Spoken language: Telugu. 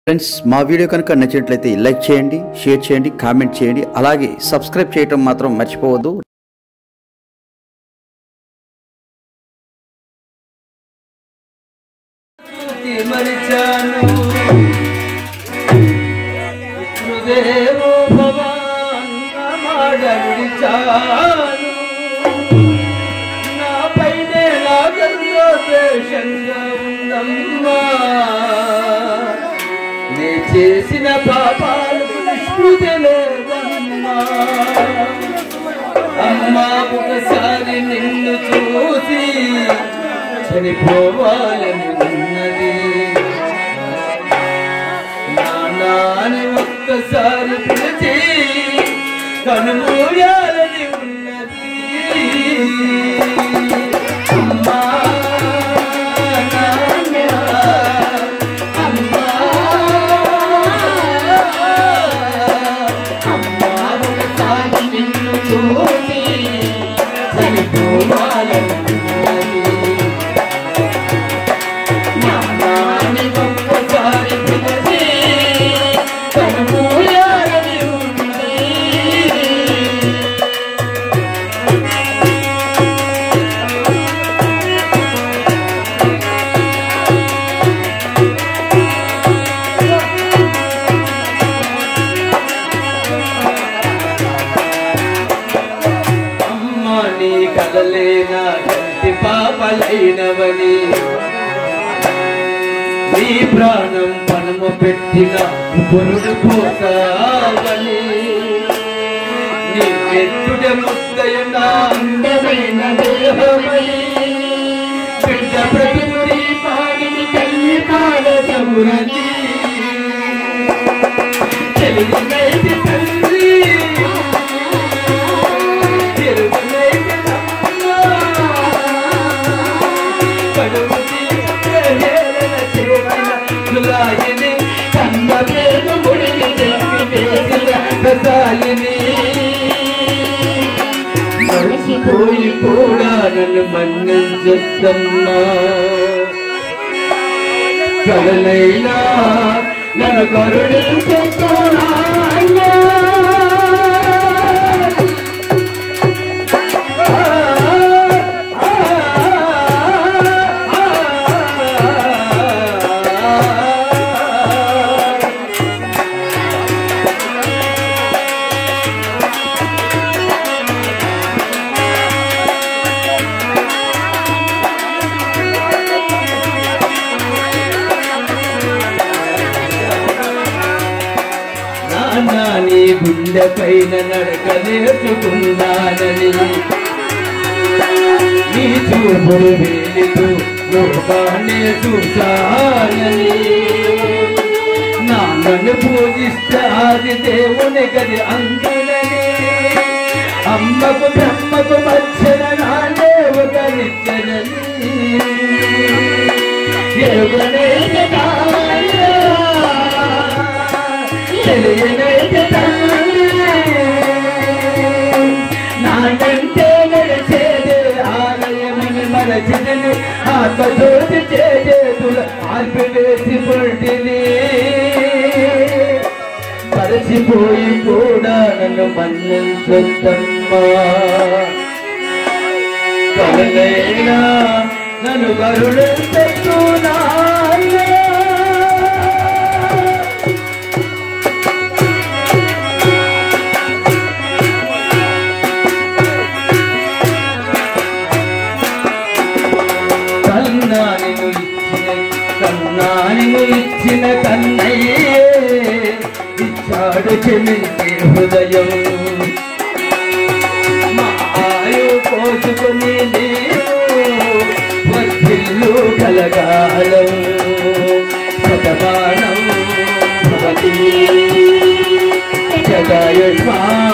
ఫ్రెండ్స్ మా వీడియో కనుక నచ్చినట్లయితే లైక్ చేయండి షేర్ చేయండి కామెంట్ చేయండి అలాగే సబ్స్క్రైబ్ చేయటం మాత్రం మర్చిపోవద్దు స్తుతి మరిచాను హృదయము భవాన్నమాడవిడిచాను నాపైనే నాగంలో ద్వేషంగా ఉందమ్మా నే చేసిన పాపాలకు నిష్కృతి లేదమ్మా అమ్మా ఒకసారి నిన్ను చూసి చనిపోవాలని ఉన్నది నాని ఒక్కసారి పిలిచి కనుమూయాలని ఉన్నది అమ్మా నాన్న, అమ్మా, అమ్మా ఒకసారి నిన్ను చూసి చనిపోవాలని ఉన్నది జ్ఞానాన్ని ఒక్కసారి పిలిచి కనుమూయాలని ఉన్నది అమ్మ నీ కలలేనా కంటి పాపలైనవని నీ ప్రాణం పనము పెట్టిన పురుడు పోతావని నీ ఎత్తుడ ముద్దయున్న అందమైన దేహమని బిడ్డ ప్రతిముడి పాడిని తల్లి పాడసమురని తెలియనైతే తల్లి తిరుగునైతే అమ్మ. కడుపు తీర్చే హేళన చేసిన దులాయిని, కన్న పేరు ముడిని తెప్పి వేసిన రసాయిని. మరచిపోయి కూడా నన్ను మన్నించద్దమ్మా కలనైనా నన్ను కరుణించుతున్నా నాన్న నీ గుండె పైన నడక నేర్చుకున్నానని నీ చూపుడు వేలితో లోకాన్ని చూశానని నాన్నను పూజిస్తే ఆది దేవుని గది అందునని అమ్మకు బ్రహ్మకు మధ్యన నాన్నే ఒక నిత్యనని ఎవరైతే కావాలో తెలియనైతే తల్లి నాకంటే నడిచేదే ఆలయమని మరచిదని ఆత్మజ్యోతి చేతులు ఆర్పివేసి పుట్టిని మరచిపోయి కూడా నన్ను మన్నించొద్దమ్మా కలనైనా నన్ను కరుణించుతున్నా కన్నాని ఇచ్చిన కన్నాని ఇచ్చిన కన్నయ్యే ఇచ్చాడు చెల్లించే హృదయం మా ఆయు పోసుకుని నీవు వర్ధిల్లు కలగాలం శతమానం భవతి జగాయుష్మాన్